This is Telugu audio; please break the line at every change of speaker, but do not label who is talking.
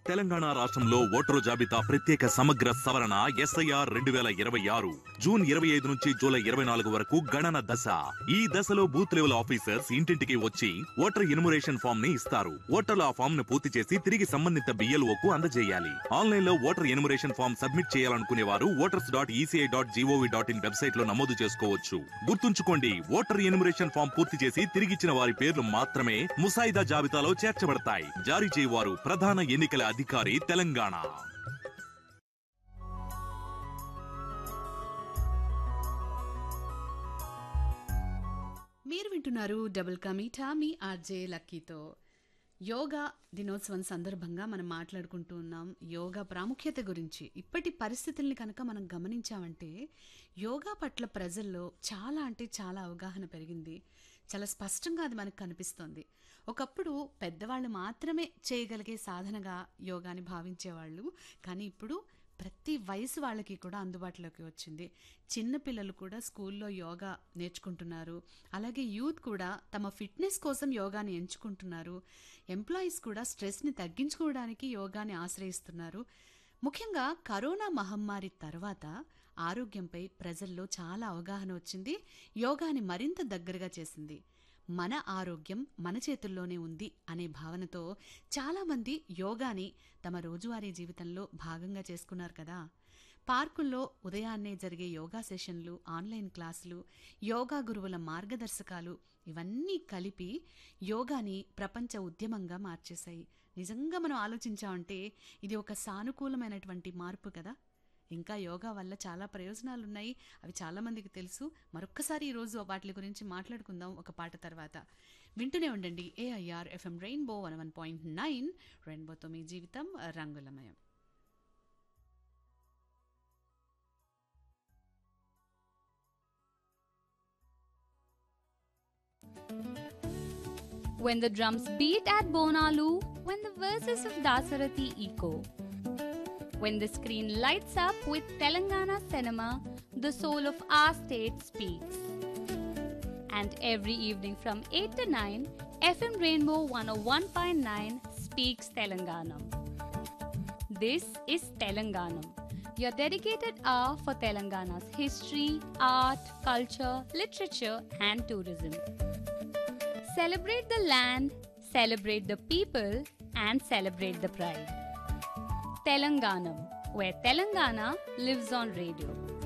తెలంగాణ రాష్ట్రంలో ఓటరు జాబితా ప్రత్యేక సమగ్ర సవరణ ఎస్ఐఆర్ రెండు వేల ఇరవై ఆరు జూన్ ఇరవై ఐదు నుంచి జూలై ఇరవై నాలుగు వరకు గణన దశ ఈ దశలో బూత్ లెవెల్ ఆఫీసర్స్ ఇంటింటికి వచ్చి ఓటర్ ఇనుమరేషన్ ఫామ్ ని ఇస్తారు ఓటర్లు ఆ ఫామ్ ను పూర్తి చేసి తిరిగి సంబంధిత బిఎల్ఓ కు అందజేయాలి ఆన్లైన్ లో ఓటర్ ఎనుమరేషన్ ఫామ్ సబ్మిట్ చేయాలనుకునే వారు voters dot ECI dot GOV dot in website లో నమోదు చేసుకోవచ్చు గుర్తుంచుకోండి ఓటర్ ఎనుమరేషన్ ఫామ్ పూర్తి చేసి తిరిగిచ్చిన వారి పేర్లు మాత్రమే ముసాయిదా జాబితాలో చేర్చబడతాయి జారీ చేయవారు ప్రధాన ఎన్నికల అధికారి తెలంగాణ
మీరు వింటున్నారు డబుల్ కమీఠా మీ ఆర్జే లక్కీతో యోగా దినోత్సవం సందర్భంగా మనం మాట్లాడుకుంటూ ఉన్నాం యోగా ప్రాముఖ్యత గురించి ఇప్పటి పరిస్థితుల్ని కనుక మనం గమనించామంటే యోగా పట్ల ప్రజల్లో చాలా అంటే చాలా అవగాహన పెరిగింది చాలా స్పష్టంగా అది మనకు కనిపిస్తోంది ఒకప్పుడు పెద్దవాళ్ళు మాత్రమే చేయగలిగే సాధనగా యోగాని భావించేవాళ్ళు కానీ ఇప్పుడు ప్రతి వయసు వాళ్ళకి కూడా అందుబాటులోకి వచ్చింది చిన్నపిల్లలు కూడా స్కూల్లో యోగా నేర్చుకుంటున్నారు అలాగే యూత్ కూడా తమ ఫిట్నెస్ కోసం యోగాని ఎంచుకుంటున్నారు ఎంప్లాయీస్ కూడా స్ట్రెస్ని తగ్గించుకోవడానికి యోగాని ఆశ్రయిస్తున్నారు ముఖ్యంగా కరోనా మహమ్మారి తర్వాత ఆరోగ్యంపై ప్రజల్లో చాలా అవగాహన వచ్చింది యోగాని మరింత దగ్గరగా చేసింది మన ఆరోగ్యం మన చేతుల్లోనే ఉంది అనే భావనతో చాలామంది యోగాని తమ రోజువారీ జీవితంలో భాగంగా చేసుకున్నారు కదా పార్కుల్లో ఉదయాన్నే జరిగే యోగా సెషన్లు ఆన్లైన్ క్లాసులు యోగా గురువుల మార్గదర్శకాలు ఇవన్నీ కలిపి యోగాని ప్రపంచ ఉద్యమంగా మార్చేశాయి నిజంగా మనం ఆలోచించామంటే ఇది ఒక సానుకూలమైనటువంటి మార్పు కదా ఇంకా యోగా వల్ల చాలా ప్రయోజనాలు ఉన్నాయి అవి చాలామందికి తెలుసు మరొక్కసారి ఈరోజు వాటి గురించి మాట్లాడుకుందాం ఒక పాట తర్వాత వింటూనే ఉండండి AIR FM rainbow one one point nine రెయిన్బోతో మీ జీవితం రంగులమయం
When the drums beat at Bonalu, when the verses of Dasarathi echo, when the screen lights up with Telangana cinema, the soul of our state speaks. And every evening from 8 to 9, FM Rainbow 101.9 speaks Telanganam. This is Telanganam, your dedicated hour for Telangana's history, art, culture, literature, and tourism. Celebrate the land, celebrate the people, and celebrate the pride. Telanganam, where Telangana lives on radio.